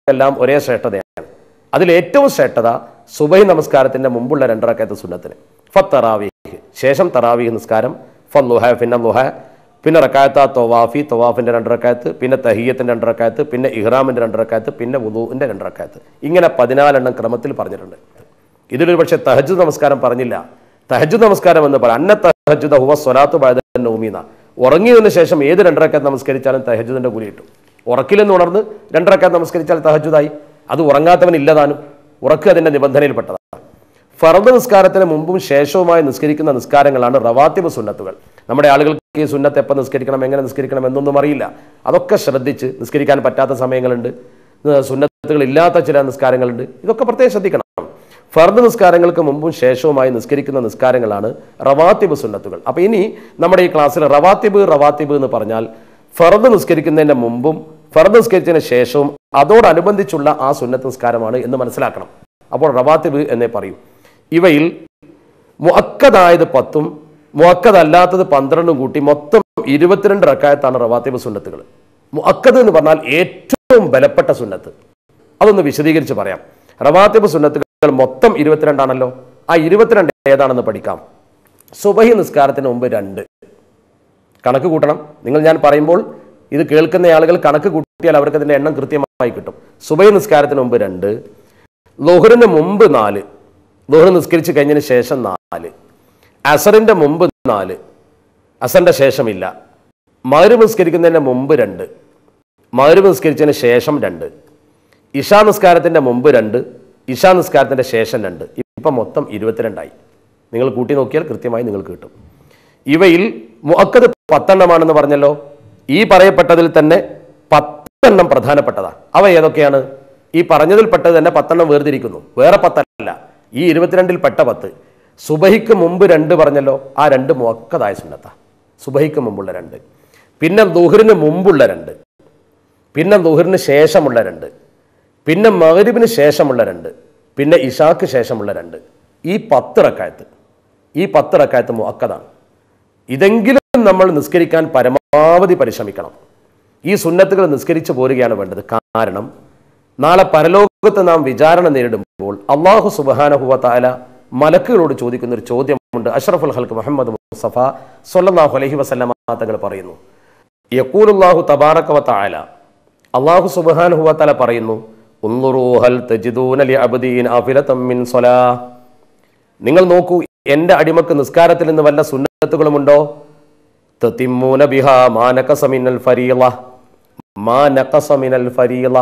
എല്ലാം ഒരേ ശ്രേഷ്ഠതയാണ് അതിൽ ഏറ്റവും ശ്രേഷ്ഠത സുബൈ നമസ്കാരത്തിന്റെ മുമ്പുള്ള രണ്ടറക്കത്തെ സുന്നത്തിന് ഫത്തറാവീഹ് ശേഷം തറാവീഹ് നിസ്കാരം ഫല്ലുഹ പിന്നെ ലുഹ പിന്നെ റക്കായത്ത തൊവാഫി തൊവാഫിന്റെ രണ്ടറക്കായത്ത് പിന്നെ തഹിയത്തിന്റെ രണ്ടറക്കായത്ത് പിന്നെ ഇഹ്റാമിന്റെ രണ്ടറക്കായത്ത് പിന്നെ വുദൂവിന്റെ രണ്ടറക്കായത്ത് ഇങ്ങനെ പതിനാലെണ്ണം ക്രമത്തിൽ പറഞ്ഞിട്ടുണ്ട് ഇതിലൊരു പക്ഷേ തഹജ് നമസ്കാരം പറഞ്ഞില്ല തഹജ് നമസ്കാരം എന്ന് പറയാം അന്ന തഹജുദ ഹുവ സ്വലാത്തു ബഅദ ഉറങ്ങിയതിനു ശേഷം ഏത് രണ്ടരക്കാത്ത് നമസ്കരിച്ചാലും തഹജുദിന്റെ കൂലി കിട്ടും ഉറക്കിലെന്ന് ഉണർന്ന് രണ്ടരക്കാത്ത് നമസ്കരിച്ചാൽ തഹജുദായി അത് ഉറങ്ങാത്തവൻ ഇല്ലതാനും ഉറക്ക് അതിന്റെ നിബന്ധനയിൽപ്പെട്ടതാണ് ഫറദ് നിസ്കാരത്തിന് മുമ്പും ശേഷവുമായി നിസ്കരിക്കുന്ന നിസ്കാരങ്ങളാണ് റവാത്തിബ് സുന്നത്തുകൾ നമ്മുടെ ആളുകൾക്ക് ഈ സുന്നത്ത് എപ്പോൾ നിസ്കരിക്കണം എങ്ങനെ നിസ്കരിക്കണം എന്നൊന്നും അറിയില്ല അതൊക്കെ ശ്രദ്ധിച്ച് നിസ്കരിക്കാൻ പറ്റാത്ത സമയങ്ങളുണ്ട് ഏഹ് സുന്നത്തുകൾ ഇല്ലാത്ത ചില നിസ്കാരങ്ങളുണ്ട് ഇതൊക്കെ പ്രത്യേകം ശ്രദ്ധിക്കണം ഫർദ് നിസ്കാരങ്ങൾക്ക് മുമ്പും ശേഷവുമായി നിസ്കരിക്കുന്ന നിസ്കാരങ്ങളാണ് റവാത്തിബ് സുന്നത്തുകൾ അപ്പൊ ഇനി നമ്മുടെ ഈ ക്ലാസ്സിൽ റവാത്തിബ് റവാത്തിബ് എന്ന് പറഞ്ഞാൽ ഫർദ് നിസ്കരിക്കുന്നതിന്റെ മുമ്പും ഫർദ് നിസ്കരിച്ചതിന് ശേഷവും അതോടനുബന്ധിച്ചുള്ള ആ സുന്നത്ത് നിസ്കാരമാണ് എന്ന് മനസ്സിലാക്കണം അപ്പോൾ റവാത്തിബ് എന്നേ പറയൂ ഇവയിൽ മുഅക്കദായത് പത്തും മുഅക്കദല്ലാത്തത് പന്ത്രണ്ടും കൂട്ടി മൊത്തം ഇരുപത്തിരണ്ട് റക്കായത്താണ് റവാത്തിബ് സുന്നത്തുകൾ മുഅക്കദ് എന്ന് പറഞ്ഞാൽ ഏറ്റവും ബലപ്പെട്ട സുന്നത്ത് അതൊന്ന് വിശദീകരിച്ച് പറയാം റവാത്തിബ് സുന്നത്തുകൾ മൊത്തം ഇരുപത്തിരണ്ടാണല്ലോ ആ ഇരുപത്തിരണ്ട് ഏതാണെന്ന് പഠിക്കാം സുബഹി നിസ്കാരത്തിന് മുമ്പ് രണ്ട് കണക്ക് കൂട്ടണം നിങ്ങൾ ഞാൻ പറയുമ്പോൾ ഇത് കേൾക്കുന്ന ആളുകൾ കണക്ക് കൂട്ടിയാൽ അവർക്ക് അതിന്റെ എണ്ണം കൃത്യമായി കിട്ടും സുബൈ നിസ്കാരത്തിന് മുമ്പ് രണ്ട് ലോഹറിന് മുമ്പ് നാല് ലോഹർ നിസ്കരിച്ച് കഴിഞ്ഞതിന് ശേഷം നാല് അസറിന്റെ മുമ്പ് നാല് അസറിന്റെ ശേഷമില്ല മകര് നിസ്കരിക്കുന്നതിന് മുമ്പ് രണ്ട് മകര് നിസ്കരിച്ചതിന് ശേഷം രണ്ട് ഇഷാ നിസ്കാരത്തിന്റെ മുമ്പ് രണ്ട് ഇഷാ നിസ്കാരത്തിന്റെ ശേഷം രണ്ട് ഇപ്പം മൊത്തം ഇരുപത്തിരണ്ടായി നിങ്ങൾ കൂട്ടി നോക്കിയാൽ കൃത്യമായി നിങ്ങൾക്ക് കിട്ടും ഇവയിൽ മുഅക്കത് പത്തെണ്ണമാണെന്ന് പറഞ്ഞല്ലോ ഈ പറയപ്പെട്ടതിൽ തന്നെ പത്തെണ്ണം പ്രധാനപ്പെട്ടതാണ് അവ ഏതൊക്കെയാണ് ഈ പറഞ്ഞതിൽ പെട്ടത് തന്നെ പത്തെണ്ണം വേർതിരിക്കുന്നു വേറെ പത്തല്ല ഈ ഇരുപത്തിരണ്ടിൽ പെട്ട പത്ത് സുബഹിക്ക് മുമ്പ് രണ്ട് പറഞ്ഞല്ലോ ആ രണ്ട് മുഅക്കതായ സുന്നത്ത സുബഹിക്ക് മുമ്പുള്ള രണ്ട് പിന്നെ ദുഹറിന് മുമ്പുള്ള രണ്ട് പിന്നെ ദുഹറിന് ശേഷമുള്ള രണ്ട് പിന്നെ മകരിബിന് ശേഷമുള്ള രണ്ട് പിന്നെ ഇഷാക്ക് ശേഷമുള്ള രണ്ട് ഈ പത്ത് റക്കായത്ത് ഈ പത്ത് റക്കായത്ത് മുഅക്കതാണ് ഇതെങ്കിലും നമ്മൾ നിസ്കരിക്കാൻ പരമാവധി പരിശ്രമിക്കണം ഈ സുന്നത്തുകൾ നിസ്കരിച്ചു പോരുകയാണ് വേണ്ടത് കാരണം നാളെ പരലോകത്ത് നാം വിചാരണ നേരിടുമ്പോൾ അള്ളാഹു സുബാനഹുവ താല മലക്കുകളോട് ചോദിക്കുന്ന ഒരു ചോദ്യമുണ്ട് അഷ്റഫുൽ ഹൽക്ക് മുഹമ്മദ് മുസ്തഫ സൊല്ലാഹു അലഹി വസല്ലമ തങ്ങൾ പറയുന്നു യക്കൂലുല്ലാഹു തബാറക വ തആല അള്ളാഹു സുബ്ഹാനഹു വ തആല പറയുന്നു ഉൻളുറൂ ഹൽ തജിദൂന ലി അബ്ദീൻ അഫിലതം മിൻ സ്വലാ നിങ്ങൾ നോക്കൂ എൻ്റെ അടിമക്ക് നിസ്കാരത്തിൽ നിന്ന് വല്ല സുന്നത്തുകളുമുണ്ടോ തതിമ്മൂന ബിഹാ മാ നഖസ മിനൽ ഫരീള മാ നഖസ മിനൽ ഫരീള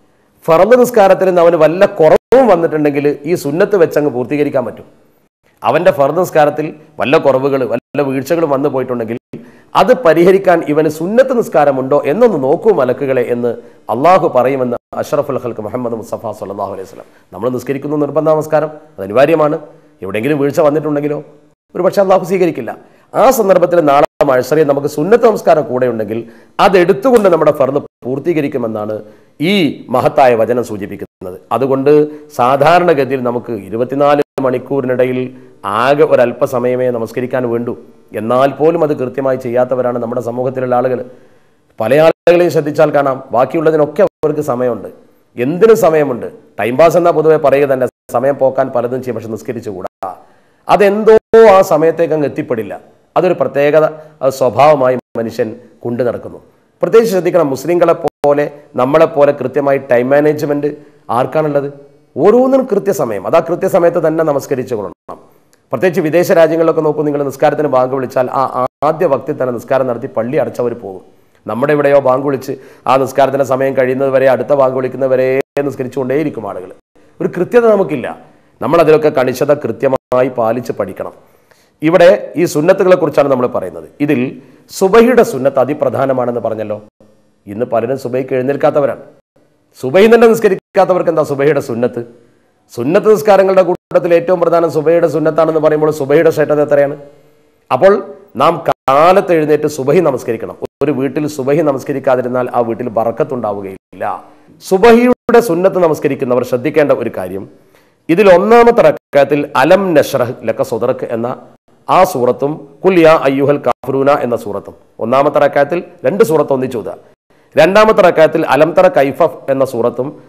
ഫറദ് നിസ്കാരത്തിൽ നിന്ന് അവന് വല്ല കുറവും വന്നിട്ടുണ്ടെങ്കിൽ ഈ സുന്നത്ത് വെച്ചങ്ങ് പൂർത്തീകരിക്കാൻ പറ്റും അവന്റെ ഫർദ് നിസ്കാരത്തിൽ വല്ല കുറവുകൾ വല്ല വീഴ്ചകളും വന്നു പോയിട്ടുണ്ടെങ്കിൽ അത് പരിഹരിക്കാൻ ഇവന് സുന്നത്ത് നിസ്കാരമുണ്ടോ എന്നൊന്ന് നോക്കൂ മലക്കുകളെ എന്ന് അള്ളാഹു പറയുമെന്ന് അഷ്റഫുൽ ഹൽക്ക് മുഹമ്മദ് മുസ്തഫ സല്ലാഹു അലൈഹി സ്വലം നമ്മൾ നിസ്കരിക്കുന്നു നിർബന്ധ നമസ്കാരം അത് അനിവാര്യമാണ് എവിടെയെങ്കിലും വീഴ്ച വന്നിട്ടുണ്ടെങ്കിലോ ഒരു പക്ഷെ അള്ളാഹു സ്വീകരിക്കില്ല ആ സന്ദർഭത്തിൽ നാളെ മത്സരം നമുക്ക് സുന്നത്ത് നമസ്കാരം കൂടെ ഉണ്ടെങ്കിൽ അതെടുത്തുകൊണ്ട് നമ്മുടെ ഫർദ് പൂർത്തീകരിക്കുമെന്നാണ് ഈ മഹത്തായ വചനം സൂചിപ്പിക്കുന്നത് അതുകൊണ്ട് സാധാരണഗതിയിൽ നമുക്ക് ഇരുപത്തിനാല് മണിക്കൂറിനിടയിൽ ആകെ ഒരല്പസമയമേ നമസ്കരിക്കാൻ വേണ്ടൂ എന്നാൽ പോലും അത് കൃത്യമായി ചെയ്യാത്തവരാണ് നമ്മുടെ സമൂഹത്തിലുള്ള ആളുകൾ പല ആളുകളെയും ശ്രദ്ധിച്ചാൽ കാണാം ബാക്കിയുള്ളതിനൊക്കെ അവർക്ക് സമയമുണ്ട് എന്തിനും സമയമുണ്ട് ടൈം പാസ് എന്നാ പൊതുവെ പറയുക തന്നെ സമയം പോക്കാൻ പലതും ചെയ്യും പക്ഷെ നിസ്കരിച്ചുകൂടാ അതെന്തോ ആ സമയത്തേക്ക് അങ്ങ് എത്തിപ്പെടില്ല അതൊരു പ്രത്യേകത അത് സ്വഭാവമായി മനുഷ്യൻ കൊണ്ടു നടക്കുന്നു പ്രത്യേകിച്ച് ശ്രദ്ധിക്കണം മുസ്ലിങ്ങളെ പോലെ നമ്മളെ പോലെ കൃത്യമായി ടൈം മാനേജ്മെന്റ് ആർക്കാണുള്ളത് ഓരോന്നിനും കൃത്യസമയം അത് ആ കൃത്യസമയത്ത് തന്നെ നമസ്കരിച്ചു കൊള്ളണം പ്രത്യേകിച്ച് വിദേശ രാജ്യങ്ങളിലൊക്കെ നോക്കൂ നിങ്ങൾ നിസ്കാരത്തിന് ബാങ്ക് വിളിച്ചാൽ ആ ആദ്യ വക്തിൽ തന്നെ നിസ്കാരം നടത്തി പള്ളി അടച്ചവർ പോകും നമ്മുടെ ഇവിടെയോ ബാങ്ക് വിളിച്ച് ആ നിസ്കാരത്തിന്റെ സമയം കഴിയുന്നത് വരെ അടുത്ത ബാങ്ക് വിളിക്കുന്നവരെ നിസ്കരിച്ചുകൊണ്ടേയിരിക്കും ആളുകൾ ഒരു കൃത്യത നമുക്കില്ല നമ്മൾ അതിലൊക്കെ കണിശത കൃത്യമായി പാലിച്ച് പഠിക്കണം ഇവിടെ ഈ സുന്നത്തുകളെ കുറിച്ചാണ് നമ്മൾ പറയുന്നത് ഇതിൽ സുബഹിയുടെ സുന്നത്ത് അതിപ്രധാനമാണെന്ന് പറഞ്ഞല്ലോ ഇന്ന് പലരും സുബൈക്ക് എഴുന്നേൽക്കാത്തവരാണ് സുബൈ തന്നെ നിസ്കരിക്കാത്തവർക്ക് എന്താ സുബൈയുടെ സുന്നത്ത് സുന്നത്ത് നിസ്കാരങ്ങളുടെ കൂട്ടത്തിൽ ഏറ്റവും പ്രധാനം സുബൈയുടെ സുന്നത്താണെന്ന് പറയുമ്പോൾ സുബൈയുടെ ശ്രേഷ്ഠത എത്രയാണ് അപ്പോൾ നാം കാലത്ത് എഴുന്നേറ്റ് സുബഹി നമസ്കരിക്കണം ഒരു വീട്ടിൽ സുബഹി നമസ്കരിക്കാതിരുന്നാൽ ആ വീട്ടിൽ ബറക്കത്തുണ്ടാവുകയില്ല സുബഹിയുടെ സുന്നത്ത് നമസ്കരിക്കുന്നവർ ശ്രദ്ധിക്കേണ്ട ഒരു കാര്യം ഇതിൽ ഒന്നാമത്തെ റക്കായത്തിൽ അലം നഷ്റഹ് ലക്ക സുദർക്ക് എന്ന ആ സൂറത്തും കുല്യ അയ്യുഹൽ കാഫറൂന എന്ന സൂറത്തും ഒന്നാമത്തെ റക്കായത്തിൽ രണ്ട് സൂറത്ത് ഒന്നിച്ചൂത രണ്ടാമത്തെ റക്കായത്തിൽ അലംതറ കൈഫഫ് എന്ന സൂറത്തും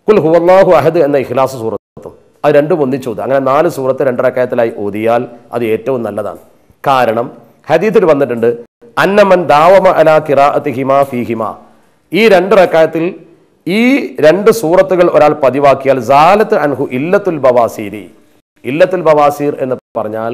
കുൽ ഹുവല്ലാഹു അഹദ് എന്ന ഇഖ്ലാസ് സൂറത്തും അത് രണ്ടും ഒന്നിച്ചു ഓതുക അങ്ങനെ നാല് സൂറത്ത് രണ്ടരക്കായത്തിലായി ഓതിയാൽ അത് ഏറ്റവും നല്ലതാണ് കാരണം ഹദീത്തിൽ വന്നിട്ടുണ്ട് അന്നമൻ ദാവമ അല കിറാഅത്ത് ഹിമ ഫി ഹിമ ഈ രണ്ട് റക്കായത്തിൽ ഈ രണ്ട് സൂറത്തുകൾ ഒരാൾ പതിവാക്കിയാൽ ജാലത്ത് അൻഹു ഇല്ലത്തുൽ ബവാസീരി ഇല്ലത്തുൽ ബവാസീർ എന്ന് പറഞ്ഞാൽ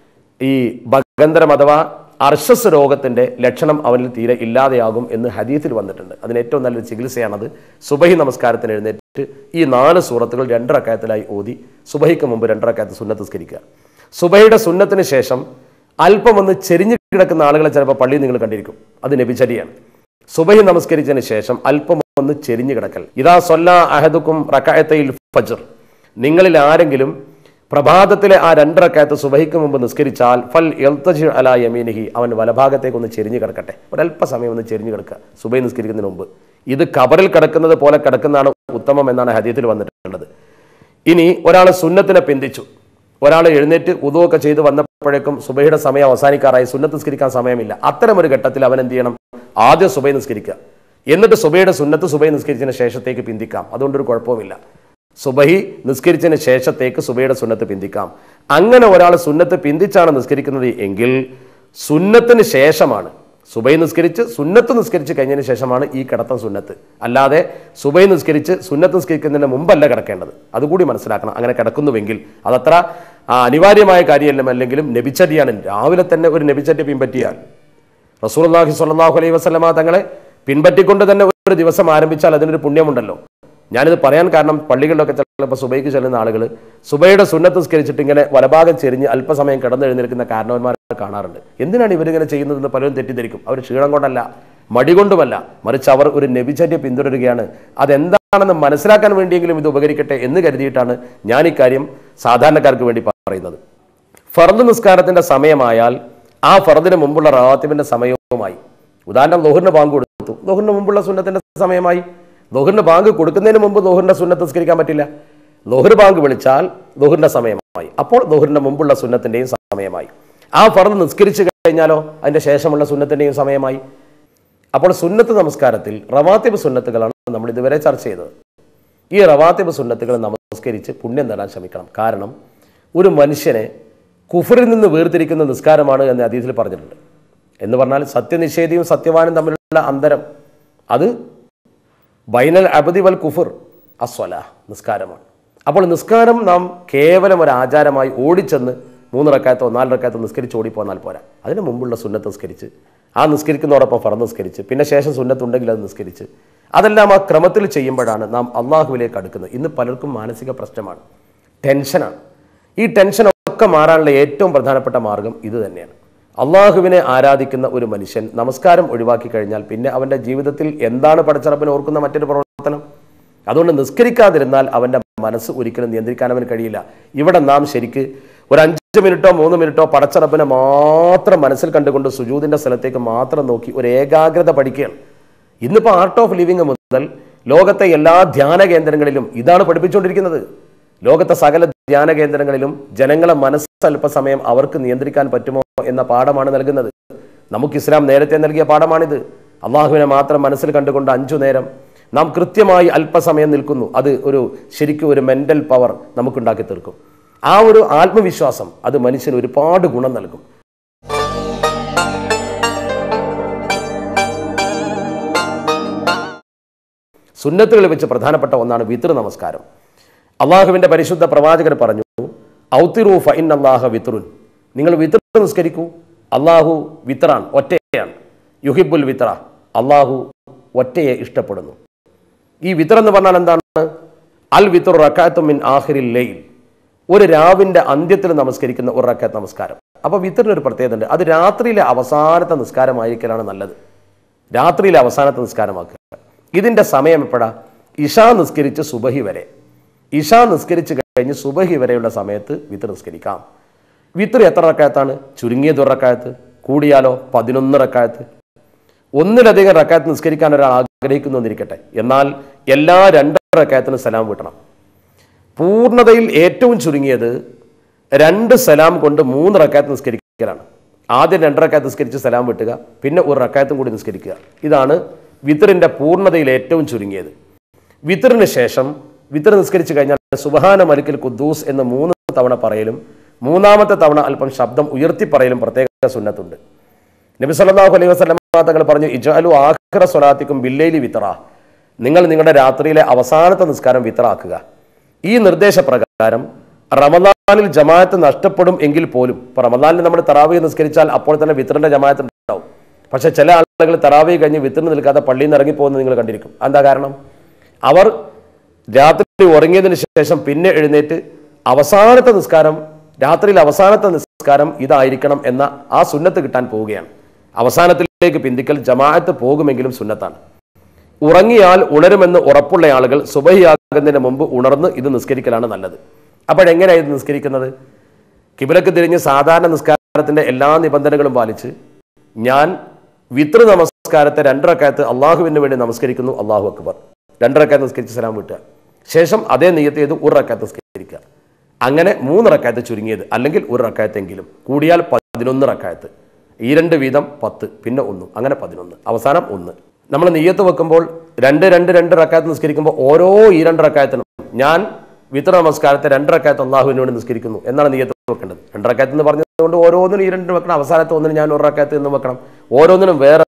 ഈ ഭഗന്തരം അഥവാ അർഷസ് രോഗത്തിന്റെ ലക്ഷണം അവനിൽ തീരെ ഇല്ലാതെയാകും എന്ന് ഹദീത്തിൽ വന്നിട്ടുണ്ട് അതിന് ഏറ്റവും നല്ലൊരു ചികിത്സയാണത് സുബഹി നമസ്കാരത്തിന് എഴുന്നേറ്റ് ഈ നാല് സൂറത്തുകൾ രണ്ടറക്കായത്തിലായി ഓതി സുബഹിക്ക് മുമ്പ് രണ്ടറക്കായത്ത് സുന്നത്ത് സ്കരിക്കുക സുബഹിയുടെ സുന്നത്തിന് ശേഷം അല്പം ഒന്ന് ചെരിഞ്ഞു കിടക്കുന്ന ആളുകളെ ചിലപ്പോൾ പള്ളിയിൽ നിങ്ങൾ കണ്ടിരിക്കും അത് നബിചരിയാണ് സുബഹി നമസ്കരിച്ചതിന് ശേഷം അല്പം ഒന്ന് ചെരിഞ്ഞു കിടക്കൽ ഇതാ സൊല്ല അഹദുക്കും റക്കായത്തയിൽ ഫജർ നിങ്ങളിൽ ആരെങ്കിലും പ്രഭാതത്തിലെ ആ രണ്ടരക്കായത്ത് സുബഹിക്ക് മുമ്പ് നിസ്കരിച്ചാൽ ഫൽ എൽത്തജി അല യമീനിഹി അവൻ വലഭാഗത്തേക്ക് ഒന്ന് ചെരിഞ്ഞു കിടക്കട്ടെ ഒരല്പസമയം ഒന്ന് ചെരിഞ്ഞു കിടക്കുക സുബൈ നിസ്കരിക്കുന്നതിന് മുമ്പ് ഇത് കബറിൽ കിടക്കുന്നത് പോലെ കിടക്കുന്നതാണ് ഉത്തമം എന്നാണ് ഹദീത്തിൽ വന്നിട്ടുള്ളത് ഇനി ഒരാൾ സുന്നത്തിനെ പിന്തിച്ചു ഒരാൾ എഴുന്നേറ്റ് ഉദുവൊക്കെ ചെയ്ത് വന്നപ്പോഴേക്കും സുബൈയുടെ സമയം അവസാനിക്കാറായി സുന്നത്ത് നിസ്കരിക്കാൻ സമയമില്ല അത്തരം ഒരു ഘട്ടത്തിൽ അവൻ എന്ത് ചെയ്യണം ആദ്യം സുബൈ നിസ്കരിക്കുക എന്നിട്ട് സുബൈയുടെ സുന്നത്ത് സുബൈ നിസ്കരിച്ചതിന് ശേഷത്തേക്ക് പിന്തിക്കാം അതുകൊണ്ടൊരു കുഴപ്പവുമില്ല സുബഹി നിസ്കരിച്ചതിന് ശേഷത്തേക്ക് സുബൈയുടെ സുന്നത്ത് പിന്തിക്കാം അങ്ങനെ ഒരാൾ സുന്നത്ത് പിന്തിച്ചാണ് നിസ്കരിക്കുന്നത് എങ്കിൽ സുന്നത്തിന് ശേഷമാണ് സുബൈ നിസ്കരിച്ച് സുന്നത്ത് നിസ്കരിച്ച് കഴിഞ്ഞതിന് ശേഷമാണ് ഈ കിടത്തം സുന്നത്ത് അല്ലാതെ സുബൈ നിസ്കരിച്ച് സുന്നത്ത് നിസ്കരിക്കുന്നതിന് മുമ്പല്ല കിടക്കേണ്ടത് അതുകൂടി മനസ്സിലാക്കണം അങ്ങനെ കിടക്കുന്നുവെങ്കിൽ അതത്ര ആ, അനിവാര്യമായ കാര്യമല്ല അല്ലെങ്കിലും നബിച്ചടിയാണ് രാവിലെ തന്നെ ഒരു നബിച്ചടി പിൻപറ്റിയാൽ റസൂൽഹി സ്വല്ലല്ലാഹു അലൈഹി വസല്ലമ തങ്ങളെ പിൻപറ്റിക്കൊണ്ട് തന്നെ ഒരു ദിവസം ആരംഭിച്ചാൽ അതിനൊരു പുണ്യമുണ്ടല്ലോ ഞാനിത് പറയാൻ കാരണം പള്ളികളിലൊക്കെ ചിലപ്പോൾ സുബൈക്ക് ചെല്ലുന്ന ആളുകൾ സുബൈയുടെ സുന്നത്ത് സ്കരിച്ചിട്ട് ഇങ്ങനെ വലഭാഗം ചെരിഞ്ഞ് അല്പസമയം കിടന്നെഴുന്നേൽക്കുന്ന കാരണവന്മാരെ കാണാറുണ്ട് എന്തിനാണ് ഇവരിങ്ങനെ ചെയ്യുന്നതെന്ന് പലരും തെറ്റിദ്ധരിക്കും അവർ ക്ഷീണം കൊണ്ടല്ല മടി കൊണ്ടുമല്ല മറിച്ച് അവർ ഒരു നബിചര്യ പിന്തുടരുകയാണ് അതെന്താണെന്ന് മനസ്സിലാക്കാൻ വേണ്ടിയെങ്കിലും ഇത് ഉപകരിക്കട്ടെ എന്ന് കരുതിയിട്ടാണ് ഞാൻ ഇക്കാര്യം സാധാരണക്കാർക്ക് വേണ്ടി പറയുന്നത് ഫർദ് നിസ്കാരത്തിന്റെ സമയമായാൽ ആ ഫർദിന് മുമ്പുള്ള റവാത്തിബിന്റെ സമയവുമായി ഉദാഹരണം ലോഹറിന് ബാങ്ക് കൊടുത്തു ലോഹറിന് മുമ്പുള്ള സുന്നത്തിന്റെ സമയമായി ലോഹറിന് ബാങ്ക് കൊടുക്കുന്നതിന് മുമ്പ് ലോഹറിന്റെ സുന്നത്ത് നിസ്കരിക്കാൻ പറ്റില്ല ലോഹർ ബാങ്ക് വിളിച്ചാൽ ലോഹറിന്റെ സമയമായി അപ്പോൾ ലോഹറിന്റെ മുമ്പുള്ള സുന്നത്തിന്റെയും സമയമായി ആ ഫർദ് നിസ്കരിച്ചു കഴിഞ്ഞാലോ അതിന്റെ ശേഷമുള്ള സുന്നത്തിന്റെയും സമയമായി അപ്പോൾ സുന്നത്ത് നമസ്കാരത്തിൽ റവാത്തിബ് സുന്നത്തുകളാണ് നമ്മൾ ഇതുവരെ ചർച്ച ചെയ്തത് ഈ റവാത്തിബ് സുന്നത്തുകൾ നമസ്കരിച്ച് പുണ്യം നേടാൻ ശ്രമിക്കണം കാരണം ഒരു മനുഷ്യനെ കുഫറിൽ നിന്ന് വേർതിരിക്കുന്ന നിസ്കാരമാണ് എന്ന് അതീതിൽ പറഞ്ഞിട്ടുണ്ട് എന്ന് പറഞ്ഞാൽ സത്യനിഷേധിയും സത്യവാനും തമ്മിലുള്ള അന്തരം അത് ബൈനൽ അബദി വൽ കുഫർ അസ്വല നിസ്കാരമാണ് അപ്പോൾ നിസ്കാരം നാം കേവലം ഒരു ആചാരമായി ഓടിച്ചെന്ന് മൂന്ന് റക്കായത്തോ നാല് റക്കായത്തോ നിസ്കരിച്ച് ഓടിപ്പോന്നാൽ പോരാ അതിന് മുമ്പുള്ള സുന്നത്ത് നിസ്കരിച്ച് ആ നിസ്കരിക്കുന്നതോടൊപ്പം ഫറ നിസ്കരിച്ച് പിന്നെ ശേഷം സുന്നത്തുണ്ടെങ്കിൽ അത് നിസ്കരിച്ച് അതെല്ലാം ആ ക്രമത്തിൽ ചെയ്യുമ്പോഴാണ് നാം അള്ളാഹുവിലേക്ക് അടുക്കുന്നത് ഇന്ന് പലർക്കും മാനസിക പ്രശ്നമാണ് ടെൻഷനാണ് ഈ ടെൻഷനൊക്കെ മാറാനുള്ള ഏറ്റവും പ്രധാനപ്പെട്ട മാർഗം ഇത് തന്നെയാണ് അള്ളാഹുവിനെ ആരാധിക്കുന്ന ഒരു മനുഷ്യൻ നമസ്കാരം ഒഴിവാക്കി കഴിഞ്ഞാൽ പിന്നെ അവൻ്റെ ജീവിതത്തിൽ എന്താണ് പടച്ചറപ്പിനെ ഓർക്കുന്ന മറ്റൊരു പ്രവർത്തനം അതുകൊണ്ട് നിസ്കരിക്കാതിരുന്നാൽ അവൻ്റെ മനസ്സ് ഒരിക്കലും നിയന്ത്രിക്കാൻ അവന് കഴിയില്ല ഇവിടെ നാം ശരിക്ക് ഒരു അഞ്ച് മിനിറ്റോ മൂന്ന് മിനിറ്റോ പടച്ചറപ്പിനെ മാത്രം മനസ്സിൽ കണ്ടുകൊണ്ട് സുജൂതിൻ്റെ സ്ഥലത്തേക്ക് മാത്രം നോക്കി ഒരു ഏകാഗ്രത പഠിക്കുകയാണ് ഇന്നിപ്പോൾ ആർട്ട് ഓഫ് ലിവിങ് മുതൽ ലോകത്തെ എല്ലാ ധ്യാന കേന്ദ്രങ്ങളിലും ഇതാണ് പഠിപ്പിച്ചുകൊണ്ടിരിക്കുന്നത് ലോകത്തെ സകല ധ്യാന കേന്ദ്രങ്ങളിലും ജനങ്ങളെ മനസ്സ് അല്പസമയം അവർക്ക് നിയന്ത്രിക്കാൻ പറ്റുമോ എന്ന പാഠമാണ് നൽകുന്നത് നമുക്ക് ഇസ്ലാം നേരത്തെ നൽകിയ പാഠമാണിത് അള്ളാഹുവിനെ മാത്രം മനസ്സിൽ കണ്ടുകൊണ്ട് അഞ്ചു നേരം നാം കൃത്യമായി അല്പസമയം നിൽക്കുന്നു അത് ഒരു ശരിക്കും ഒരു മെന്റൽ പവർ നമുക്കുണ്ടാക്കി തീർക്കും ആ ഒരു ആത്മവിശ്വാസം അത് മനുഷ്യന് ഒരുപാട് ഗുണം നൽകും സുന്നത്തുകളിൽ വെച്ച് പ്രധാനപ്പെട്ട ഒന്നാണ് വിതൃ നമസ്കാരം അള്ളാഹുവിന്റെ പരിശുദ്ധ പ്രവാചകർ പറഞ്ഞു ഔത്തിറു ഫൈൻ അള്ളാഹ വിത്രുൻ നിങ്ങൾ വിത്ര നിസ്കരിക്കൂ അള്ളാഹു വിത്രാൻ ഒറ്റയാണ് യുഹിബുൽ വിത്ര അള്ളാഹു ഒറ്റയെ ഇഷ്ടപ്പെടുന്നു ഈ വിത്ര എന്ന് പറഞ്ഞാൽ എന്താണ് അൽ വിത്രു റക്കാത്തു മിൻ ആഹിറിൽ ലൈൽ ഒരു രാവിന്റെ അന്ത്യത്തിൽ നമസ്കരിക്കുന്ന ഒരു റക്കാത്ത് നമസ്കാരം അപ്പൊ വിത്തറിന് ഒരു പ്രത്യേകത ഉണ്ട് അത് രാത്രിയിലെ അവസാനത്തെ നിസ്കാരമായിരിക്കലാണ് നല്ലത് രാത്രിയിലെ അവസാനത്തെ നിസ്കാരമാക്കുക ഇതിന്റെ സമയം എപ്പോഴാ ഇഷാ നിസ്കരിച്ച് സുബഹി വരെ ഇഷാ നിസ്കരിച്ച് കഴിഞ്ഞ് സുബഹി വരെയുള്ള സമയത്ത് വിത്ത് നിസ്കരിക്കാം വിത്ര എത്ര റക്കായത്താണ് ചുരുങ്ങിയത് ഒരു റക്കായത്ത് കൂടിയാലോ പതിനൊന്ന് റക്കായത്ത് ഒന്നിലധികം റക്കായത്ത് നിസ്കരിക്കാൻ ഒരാൾ ആഗ്രഹിക്കുന്നു എന്നിരിക്കട്ടെ എന്നാൽ എല്ലാ രണ്ട് റക്കായത്തിനും സലാം വിട്ടണം പൂർണ്ണതയിൽ ഏറ്റവും ചുരുങ്ങിയത് രണ്ട് സലാം കൊണ്ട് മൂന്ന് റക്കായത്ത് നിസ്കരിക്കലാണ് ആദ്യം രണ്ട് റക്കായത്ത് നിസ്കരിച്ച് സലാം വിട്ടുക പിന്നെ ഒരു റക്കായത്തും കൂടി നിസ്കരിക്കുക ഇതാണ് വിത്തറിന്റെ പൂർണ്ണതയിൽ ഏറ്റവും ചുരുങ്ങിയത് വിത്തറിന് ശേഷം വിത്തർ നിസ്കരിച്ചു കഴിഞ്ഞാൽ സുബഹാന മലിക്കൽ കുദ്ദൂസ് എന്ന് മൂന്ന് തവണ പറയലും മൂന്നാമത്തെ തവണ അല്പം ശബ്ദം ഉയർത്തി പറയലും പ്രത്യേക സുന്നത്തുണ്ട് നബി സല്ലല്ലാഹു അലൈഹി വസല്ലം തങ്ങൾ പറഞ്ഞു ഇജാലു ആഖിറ സ്വലാത്തിക്കും ബില്ലൈലി വിത്തറ നിങ്ങൾ നിങ്ങളുടെ രാത്രിയിലെ അവസാനത്തെ നിസ്കാരം വിത്തറാക്കുക ഈ നിർദ്ദേശപ്രകാരം റമദാനിൽ ജമാഅത്ത് നഷ്ടപ്പെടും എങ്കിൽ പോലും ഇപ്പൊ റമദാനിൽ നമ്മൾ തറാവി നിസ്കരിച്ചാൽ അപ്പോൾ തന്നെ വിത്തറിന്റെ ജമാഅത്ത് ഉണ്ടാവും പക്ഷെ ചില ആളുകൾ തറാവി കഴിഞ്ഞ് വിത്തറിന് നിൽക്കാതെ പള്ളിയിൽ നിന്ന് ഇറങ്ങിപ്പോകുന്നത് നിങ്ങൾ കണ്ടിരിക്കും എന്താ കാരണം അവർ രാത്രി ഉറങ്ങിയതിന് ശേഷം പിന്നെ എഴുന്നേറ്റ് അവസാനത്തെ നിസ്കാരം രാത്രിയിൽ അവസാനത്തെ നിസ്കാരം ഇതായിരിക്കണം എന്ന ആ സുന്നത്ത് കിട്ടാൻ പോവുകയാണ് അവസാനത്തിലേക്ക് പിന്തിക്കൽ ജമാഅത്ത് പോകുമെങ്കിലും സുന്നത്താണ് ഉറങ്ങിയാൽ ഉണരുമെന്ന് ഉറപ്പുള്ള ആളുകൾ സുബഹിയാകുന്നതിന് മുമ്പ് ഉണർന്ന് ഇത് നിസ്കരിക്കലാണ് നല്ലത് അപ്പോഴെങ്ങനെയാണ് ഇത് നിസ്കരിക്കുന്നത് കിബിലക്ക് തിരിഞ്ഞ് സാധാരണ നിസ്കാരത്തിന്റെ എല്ലാ നിബന്ധനകളും പാലിച്ച് ഞാൻ വിതൃ നമസ്കാരത്തെ രണ്ടരക്കാലത്ത് അള്ളാഹുവിന് വേണ്ടി നമസ്കരിക്കുന്നു അള്ളാഹു അക്ബർ രണ്ടരക്കാലത്ത് നിസ്കരിച്ച് സലാം വിട്ടുക ശേഷം അതേ നെയ്യത്ത് ചെയ്ത് ഒരു റക്കാത്ത് നിസ്കരിക്കുക അങ്ങനെ മൂന്ന് റക്കായത്ത് ചുരുങ്ങിയത് അല്ലെങ്കിൽ ഒരു റക്കായത്തെങ്കിലും കൂടിയാൽ പതിനൊന്ന് റക്കായത്ത് ഈ രണ്ട് വീതം പത്ത് പിന്നെ ഒന്ന് അങ്ങനെ പതിനൊന്ന് അവസാനം ഒന്ന് നമ്മൾ നെയ്യത്ത് വെക്കുമ്പോൾ രണ്ട് രണ്ട് രണ്ട് റക്കായത്ത് നിസ്കരിക്കുമ്പോൾ ഓരോ ഈ രണ്ട് റക്കായത്തിനും ഞാൻ വിത്ര നമസ്കാരത്തെ രണ്ട് റക്കായത്ത് അള്ളാഹുവിന് വേണ്ടി നിസ്കരിക്കുന്നു എന്നാണ് നെയ്യത്ത് വെക്കേണ്ടത് രണ്ട് റക്കായത്ത് എന്ന് പറഞ്ഞതുകൊണ്ട് ഓരോന്നിനും ഈ രണ്ട് വെക്കണം അവസാനത്തെ ഒന്നിന് ഞാൻ ഒരു റക്കായത്ത് എന്ന് വെക്കണം ഓരോന്നിനും വേറെ